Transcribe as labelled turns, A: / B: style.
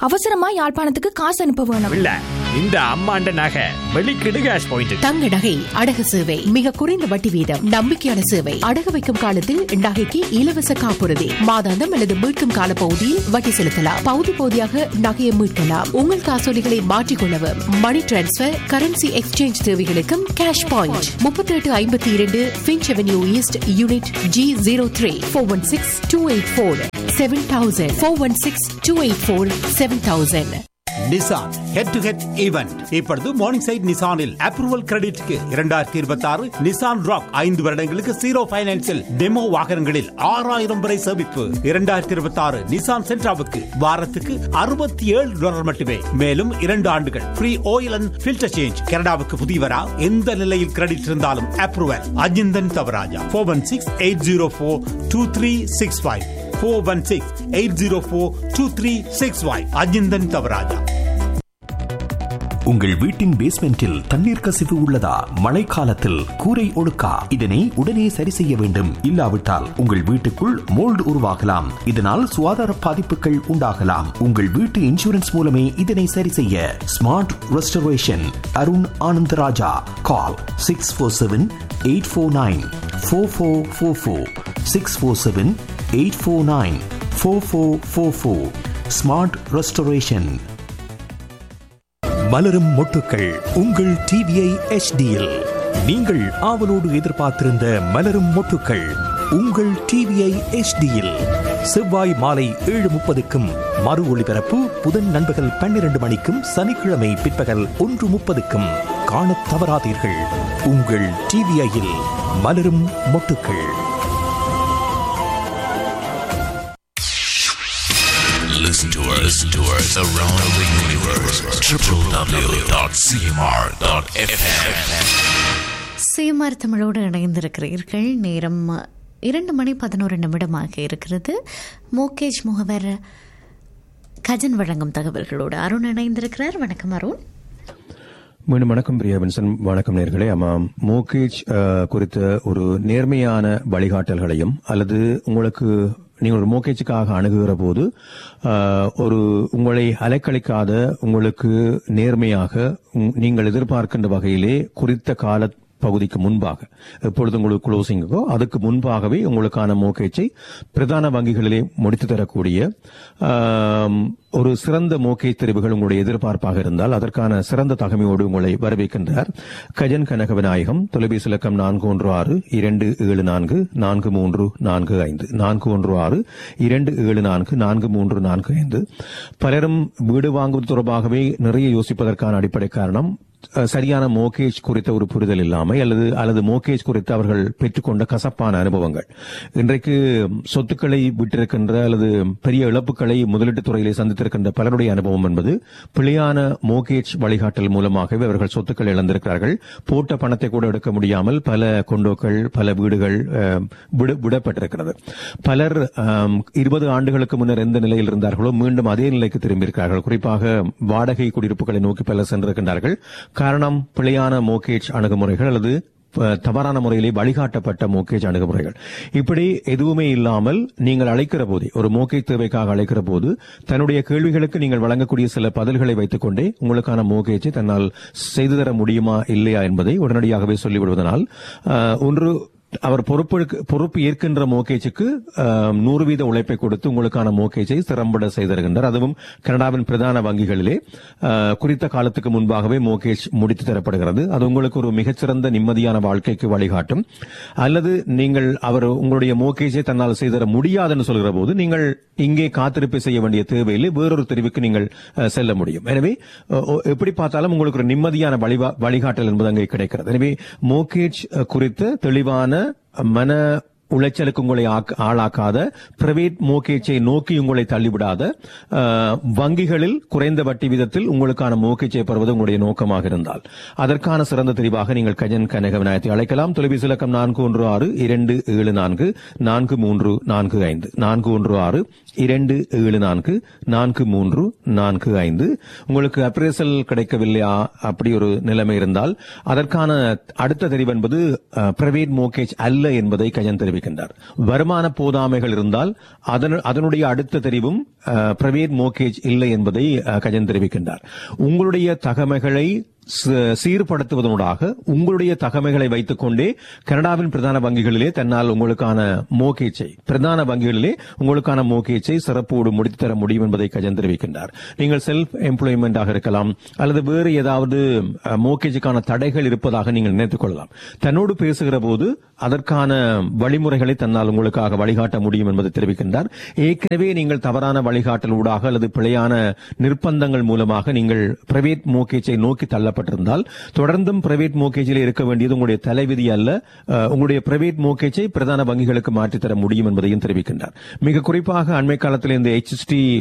A: அவசரமா யாழ்ப்பாணத்துக்கு காசு அனுப்ப வேணும்
B: இல்ல இந்த அம்மாண்ட நகை வெளிக்கிடு கேஷ் பாயிண்ட்
C: தங்க நகை அடகு சேவை மிக குறைந்த வட்டி வீதம் நம்பிக்கையான சேவை அடகு வைக்கும் காலத்தில் நகைக்கு இலவச காப்புறுதி மாதாந்தம் அல்லது மீட்கும் கால பகுதியில் வட்டி செலுத்தலாம் பகுதி பகுதியாக நகையை மீட்கலாம் உங்கள் காசோலிகளை மாற்றிக்கொள்ளவும் மணி டிரான்ஸ்பர் கரன்சி எக்ஸ்சேஞ்ச் தேவைகளுக்கும் கேஷ் பாயிண்ட் முப்பத்தி எட்டு ஐம்பத்தி இரண்டு Finch avenue east unit G zero three four one six two eight four seven thousand four one six two eight four seven thousand
D: Nissan head to head event இப்பொழுது morning side நிசானில் approval கிரெடிட்க்கு இரண்டாயிரத்தி இருபத்தி ஆறு Nissan rock ஐந்து வருடங்களுக்கு zero பைனான்சில் demo வாகனங்களில் ஆறாயிரம் வரை சேமிப்பு இரண்டாயிரத்தி இருபத்தி ஆறு நிசான் சென்ட்ராவுக்கு வாரத்துக்கு அறுபத்தி ஏழு டாலர் மட்டுமே மேலும் இரண்டு ஆண்டுகள் free oil and filter change கனடாவுக்கு புதியவரா எந்த நிலையில் கிரெடிட் இருந்தாலும் approval Ajinthan Thavarajah four one six eight zero four two three six five four one six eight zero four two three six five Ajinthan Thavarajah
E: உங்கள் வீட்டின் பேஸ்மெண்டில் தண்ணீர் கசிவு உள்ளதா மழைக்காலத்தில் கூரை ஒழுக்கா இதனை உடனே சரி செய்ய வேண்டும் இல்லாவிட்டால் உங்கள் வீட்டுக்குள் மோல்டு உருவாகலாம் இதனால் சுகாதார பாதிப்புகள் உண்டாகலாம் உங்கள் வீட்டு இன்சூரன்ஸ் மூலமே இதனை சரி செய்ய smart restoration Arun Anandaraja call six four seven eight four nine four four four four six four seven eight four nine four four four four smart restoration மலரும் மொட்டுக்கள் உங்கள் டிவிஐ எச்டியில் நீங்கள் ஆவலோடு எதிர்பார்த்திருந்த மலரும் மொட்டுக்கள் உங்கள் டிவிஐ எச்டியில் செவ்வாய் மாலை ஏழு முப்பதுக்கும் மறு ஒளிபரப்பு புதன் நண்பகல் பன்னிரண்டு மணிக்கும் சனிக்கிழமை பிற்பகல் ஒன்று முப்பதுக்கும் காணத் தவறாதீர்கள் உங்கள் டிவிஐயில் மலரும் மொட்டுக்கள்
F: Listen to us, listen to us around the universe. www.cmr.fm.
G: சேமார் தமிழோடு இணைந்திருக்கிறீர்கள் நேரம் இரண்டு மணி பதினோரு நிமிடமாக இருக்கிறது மோகேஜ் முகவர் கஜன் வழங்கும் தகவல்களோடு அருண் இணைந்திருக்கிறார் வணக்கம் அருண்
H: மீண்டும் வணக்கம் பிரியா வின்சன் வணக்கம் நேர்களே ஆமாம் மோகேஜ் அஹ், குறித்த ஒரு நேர்மையான வழிகாட்டல்களையும் அல்லது உங்களுக்கு நீங்கள் ஒரு மோகேஜுக்காக அணுகுகிற போது அஹ், ஒரு உங்களை அலைக்கழிக்காத உங்களுக்கு நேர்மையாக உங்- நீங்கள் எதிர்பார்க்கின்ற வகையிலே குறித்த கால பகுதிக்கு முன்பாக எப்பொழுது உங்களுக்கு க்ளோசிங்கோ அதுக்கு முன்பாகவே உங்களுக்கான மோகேஜை பிரதான வங்கிகளிலே முடித்து தரக்கூடிய ஆம், ஒரு சிறந்த மோகேஜ் தெரிவுகள் உங்களுடைய எதிர்பார்ப்பாக இருந்தால் அதற்கான சிறந்த தகமையோடு உங்களை வரவேற்கின்றார் கஜன் கனக விநாயகம் தொலைபேசி இலக்கம் நான்கு ஒன்று ஆறு இரண்டு ஏழு நான்கு நான்கு மூன்று நான்கு ஐந்து நான்கு ஒன்று ஆறு இரண்டு ஏழு நான்கு நான்கு மூன்று நான்கு ஐந்து பலரும் வீடு வாங்குவது தொடர்பாகவே நிறைய யோசிப்பதற்கான அடிப்படை காரணம் அஹ், சரியான மோகேஜ் குறித்த ஒரு புரிதல் இல்லாமை அல்லது அல்லது மோகேஜ் குறித்து அவர்கள் பெற்றுக்கொண்ட கசப்பான அனுபவங்கள் இன்றைக்கு சொத்துக்களை விட்டிருக்கின்ற அல்லது பெரிய இழப்புகளை முதலீட்டுத் துறையிலே சந்தித்திருக்கின்ற பலருடைய அனுபவம் என்பது பிழையான மோகேஜ் வழிகாட்டல் மூலமாகவே அவர்கள் சொத்துக்கள் இழந்திருக்கிறார்கள் போட்ட பணத்தை கூட எடுக்க முடியாமல் பல கொண்டோக்கள் பல வீடுகள் அஹ், விடு- விடப்பட்டிருக்கிறது பலர் ஆம், இருபது ஆண்டுகளுக்கு முன்னர் எந்த நிலையில் இருந்தார்களோ மீண்டும் அதே நிலைக்கு திரும்பியிருக்கிறார்கள் குறிப்பாக வாடகை குடியிருப்புகளை நோக்கி பலர் சென்றிருக்கின்றார்கள் காரணம் பிழையான மோகேஜ் அணுகுமுறைகள் அல்லது அஹ், தவறான முறையிலே வழிகாட்டப்பட்ட மோகேஜ் அணுகுமுறைகள் இப்படி எதுவுமே இல்லாமல் நீங்கள் அழைக்கிற போதே ஒரு மோகேஜ் தேவைக்காக அழைக்கிற போது தன்னுடைய கேள்விகளுக்கு நீங்கள் வழங்கக்கூடிய சில பதில்களை வைத்துக் கொண்டே உங்களுக்கான மோகேஜை தன்னால் செய்து தர முடியுமா இல்லையா என்பதை உடனடியாகவே சொல்லிவிடுவதனால் அஹ், ஒன்று அவர் பொறுப்பு பொறுப்பு ஏற்கின்ற மோகேஜுக்கு அஹ், நூறு வீத உழைப்பை கொடுத்து உங்களுக்கான மோகேஜை திறம்பட செய்திருக்கின்றார் அதுவும் கனடாவின் பிரதான வங்கிகளிலே அஹ், குறித்த காலத்துக்கு முன்பாகவே மோகேஜ் முடித்து தரப்படுகிறது அது உங்களுக்கு ஒரு மிகச்சிறந்த நிம்மதியான வாழ்க்கைக்கு வழிகாட்டும் அல்லது நீங்கள் அவர் உங்களுடைய மோகேஜை தன்னால் செய்தர முடியாதுன்னு சொல்கிற போது நீங்கள் இங்கே காத்திருப்பு செய்ய வேண்டிய தேவையில்லை வேறொரு தெரிவுக்கு நீங்கள் அஹ், செல்ல முடியும் எனவே அஹ், ஒ- எப்படி பார்த்தாலும் உங்களுக்கு ஒரு நிம்மதியான வழிவா- வழிகாட்டல் என்பது அங்கே கிடைக்கிறது எனவே மோகேஜ் அஹ், குறித்த தெளிவான மன உளைச்சலுக்கு உங்களை ஆக்க- ஆளாக்காத பிரைவேட் மோகேஜை நோக்கி உங்களை தள்ளிவிடாத அஹ், வங்கிகளில் குறைந்த வட்டி விதத்தில் உங்களுக்கான மோகேஜை பெறுவது உங்களுடைய நோக்கமாக இருந்தால் அதற்கான சிறந்த தெரிவாக நீங்கள் கஜன் கனக விநாயகத்தை அழைக்கலாம் தொலைபேசி இலக்கம் நான்கு ஒன்று ஆறு இரண்டு ஏழு நான்கு நான்கு மூன்று நான்கு ஐந்து நான்கு ஒன்று ஆறு இரண்டு ஏழு நான்கு நான்கு மூன்று நான்கு ஐந்து உங்களுக்கு அப்ரேசல் கிடைக்கவில்லையா அப்படி ஒரு நிலைமை இருந்தால் அதற்கான அடுத்த தெரிவு என்பது பிரைவேட் மோகேஜ் அல்ல என்பதை கஜன் தெரிவிக்கிறார் தெரிவிக்கின்றார் வருமான போதாமைகள் இருந்தால் அதனு- அதனுடைய அடுத்த தெரிவும் பிரைவேட் மோர்கேஜ் இல்லை என்பதை அஹ், கஜன் தெரிவிக்கின்றார் உங்களுடைய தகமைகளை ச- சீர்படுத்துவதனூடாக உங்களுடைய தகமைகளை வைத்துக் கொண்டே கனடாவின் பிரதான வங்கிகளிலே தன்னால் உங்களுக்கான மோகேச்சை பிரதான வங்கிகளிலே உங்களுக்கான மோகேச்சை சிறப்போடு முடித்து தர முடியும் என்பதை கஜன் தெரிவிக்கின்றார் நீங்கள் செல்ஃப் எம்ப்ளாய்மெண்டாக இருக்கலாம் அல்லது வேறு ஏதாவது மோகேஜுக்கான தடைகள் இருப்பதாக நீங்கள் நினைத்துக் கொள்ளலாம் தன்னோடு பேசுகிற போது அதற்கான வழிமுறைகளை தன்னால் உங்களுக்காக வழிகாட்ட முடியும் என்பதை தெரிவிக்கின்றார் ஏற்கனவே நீங்கள் தவறான வழிகாட்டல் ஊடாக அல்லது பிழையான நிர்பந்தங்கள் மூலமாக நீங்கள் பிரைவேட் மோகேஜை நோக்கி தள்ளப்பட்டிருந்தால் தொடர்ந்தும் பிரைவேட் மோகேஜில் இருக்க வேண்டியது உங்களுடைய தலைவிதி அல்ல அஹ், உங்களுடைய பிரைவேட் மோகேஜை பிரதான வங்கிகளுக்கு மாற்றித்தர முடியும் என்பதையும் தெரிவிக்கின்றார் மிக குறிப்பாக அண்மை காலத்தில் இந்த HST